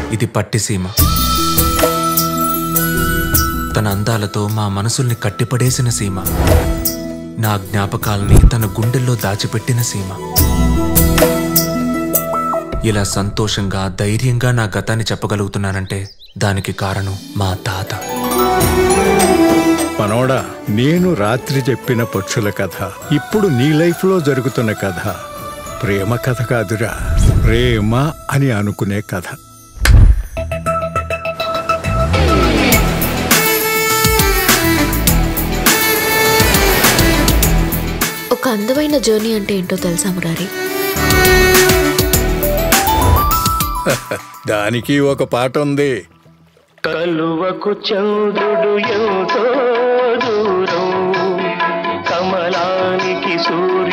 ఇది పట్టిసీమ తన అందాలతో మా మనసుల్ని కట్టిపడేసిన సీమ నా జ్ఞాపకాల్ని తన గుండెల్లో దాచిపెట్టిన సీమ ఇలా సంతోషంగా ధైర్యంగా నా గతాన్ని చెప్పగలుగుతున్నానంటే దానికి కారణం మా తాత మనోడా నేను రాత్రి చెప్పిన పక్షుల కథ ఇప్పుడు నీ లైఫ్లో జరుగుతున్న కథ ప్రేమ కథ కాదురా ప్రేమ అని అనుకునే కథ ఒక అందమైన జర్నీ అంటే ఏంటో తెలుసా మురారి దానికి ఒక పాట ఉంది కలువకు చంద్రుడు ఎంతో దూరం కమలానికి సూర్యుడు